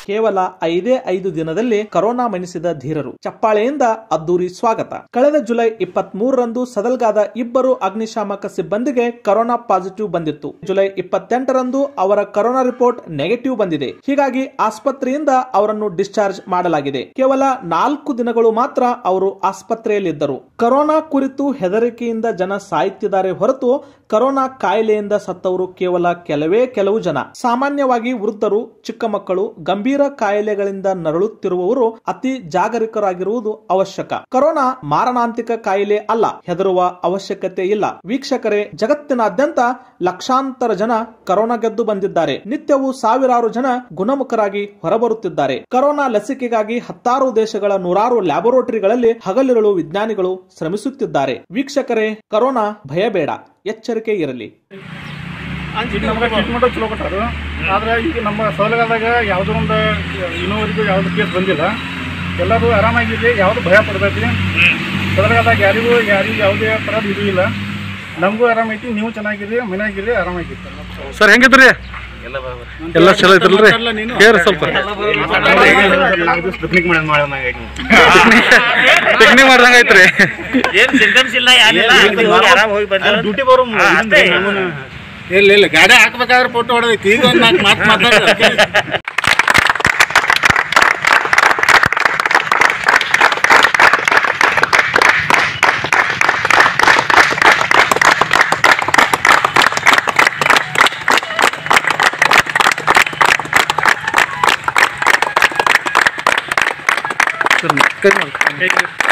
ಕೇವಲ ಐದೇ ಐದು ದಿನದಲ್ಲಿ ಕರೋನಾ ಮಣಿಸಿದ ಧೀರರು ಚಪ್ಪಾಳೆಯಿಂದ ಅದ್ದೂರಿ ಸ್ವಾಗತ ಕಳೆದ ಜುಲೈ ಇಪ್ಪತ್ತ್ ಮೂರರಂದು ಸದಲ್ಗಾದ ಇಬ್ಬರು ಅಗ್ನಿಶಾಮಕ ಸಿಬ್ಬಂದಿಗೆ ಕರೋನಾ ಪಾಸಿಟಿವ್ ಬಂದಿತ್ತು ಜುಲೈ ಇಪ್ಪತ್ತೆಂಟರಂದು ಅವರ ಕರೋನಾ ರಿಪೋರ್ಟ್ ನೆಗೆಟಿವ್ ಬಂದಿದೆ ಹೀಗಾಗಿ ಆಸ್ಪತ್ರೆಯಿಂದ ಅವರನ್ನು ಡಿಸ್ಚಾರ್ಜ್ ಮಾಡಲಾಗಿದೆ ಕೇವಲ ನಾಲ್ಕು ದಿನಗಳು ಮಾತ್ರ ಅವರು ಆಸ್ಪತ್ರೆಯಲ್ಲಿದ್ದರು ಕರೋನಾ ಕುರಿತು ಹೆದರಿಕೆಯಿಂದ ಜನ ಸಾಯುತ್ತಿದ್ದಾರೆ ಹೊರತು ಕರೋನಾ ಕಾಯಿಲೆಯಿಂದ ಸತ್ತವರು ಕೇವಲ ಕೆಲವೇ ಕೆಲವು ಜನ ಸಾಮಾನ್ಯವಾಗಿ ವೃದ್ಧರು ಚಿಕ್ಕ ಮಕ್ಕಳು ಗಂಭೀರ ಕಾಯಿಲೆಗಳಿಂದ ನರಳುತ್ತಿರುವವರು ಅತಿ ಜಾಗರೂಕರಾಗಿರುವುದು ಅವಶ್ಯಕ ಕರೋನಾ ಮಾರಣಾಂತಿಕ ಕಾಯಿಲೆ ಅಲ್ಲ ಹೆದರುವ ಅವಶ್ಯಕತೆ ಇಲ್ಲ ವೀಕ್ಷಕರೇ ಜಗತ್ತಿನಾದ್ಯಂತ ಲಕ್ಷಾಂತರ ಜನ ಕರೋನಾ ಗೆದ್ದು ಬಂದಿದ್ದಾರೆ ನಿತ್ಯವೂ ಸಾವಿರಾರು ಜನ ಗುಣಮುಖರಾಗಿ ಹೊರಬರುತ್ತಿದ್ದಾರೆ ಕರೋನಾ ಲಸಿಕೆಗಾಗಿ ಹತ್ತಾರು ದೇಶಗಳ ನೂರಾರು ಲ್ಯಾಬೊರೇಟರಿಗಳಲ್ಲಿ ಹಗಲಿರುಳು ವಿಜ್ಞಾನಿಗಳು ಶ್ರಮಿಸುತ್ತಿದ್ದಾರೆ ವೀಕ್ಷಕರೇ ಕರೋನಾ ಭಯಬೇಡ ಎಚ್ಚರಿಕೆ ಇರಲಿ ಈಗ ನಮ್ಗೆ ಟ್ರೀಟ್ಮೆಂಟ್ ಚಲೋ ಕೊಟ್ಟಾರು ಆದ್ರೆ ಈಗ ನಮ್ಮ ಸೌಲಭ್ಯದಾಗ ಯಾವುದೋ ಒಂದು ಇನ್ನೂವರೆಗೂ ಯಾವ್ದು ಕೇಸ್ ಬಂದಿಲ್ಲ ಎಲ್ಲರೂ ಆರಾಮಾಗಿದೆ ಯಾವುದು ಭಯ ಪಡ್ಬೇಕ್ರಿ ಸೌಲಭ್ಯದಾಗ ಯಾರಿಗೂ ಯಾರಿಗೂ ಯಾವುದೇ ಥರದ ಇದು ಇಲ್ಲ ನಮಗೂ ಆರಾಮೈತಿ ನೀವು ಚೆನ್ನಾಗಿರಿ ಮನೆಯಾಗಿರಿ ಆರಾಮಾಗಿತ್ತು ಸರ್ ಹೆಂಗಿದ್ರಿ ಎಲ್ಲ ಚಲೋ ಐತ್ರಲ್ರಿ ಹೇಳ್ರಿ ಸ್ವಲ್ಪ ಪಿಕ್ನಿಕ್ ಮಾಡೋದು ಪಿಕ್ನಿಕ್ ಮಾಡ್ದಂಗ ಐತ್ರಿ ಏನ್ ಸಿಂಟಮ್ಸ್ ಇಲ್ಲ ಏನಿಲ್ಲ ಆರಾಮ್ ಹೋಗಿ ಬಂದ ಡ್ಯೂಟಿ ಬರೋ ಹಾ, ಅಷ್ಟೇ. ಇಲ್ಲ ಇಲ್ಲ ಗಾಡಿ ಹಾಕ್ಬೇಕಾದ್ರೆ ಫೋಟೋ ಹೊಡೆದೈತಿ ಈಗ ಒಂದು ನಾಲ್ಕು ಮಾತು ಮಾತಾಡ್ತಾರೆ ಕೈ ಮಾಡಿ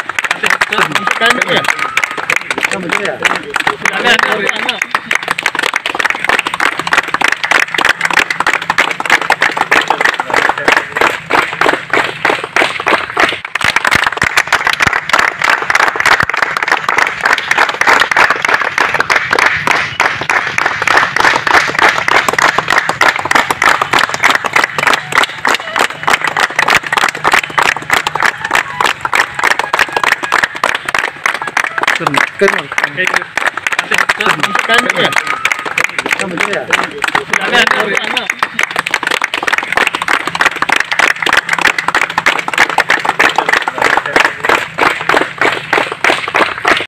ಸರ್ ಕೈ ಮಾಡಿ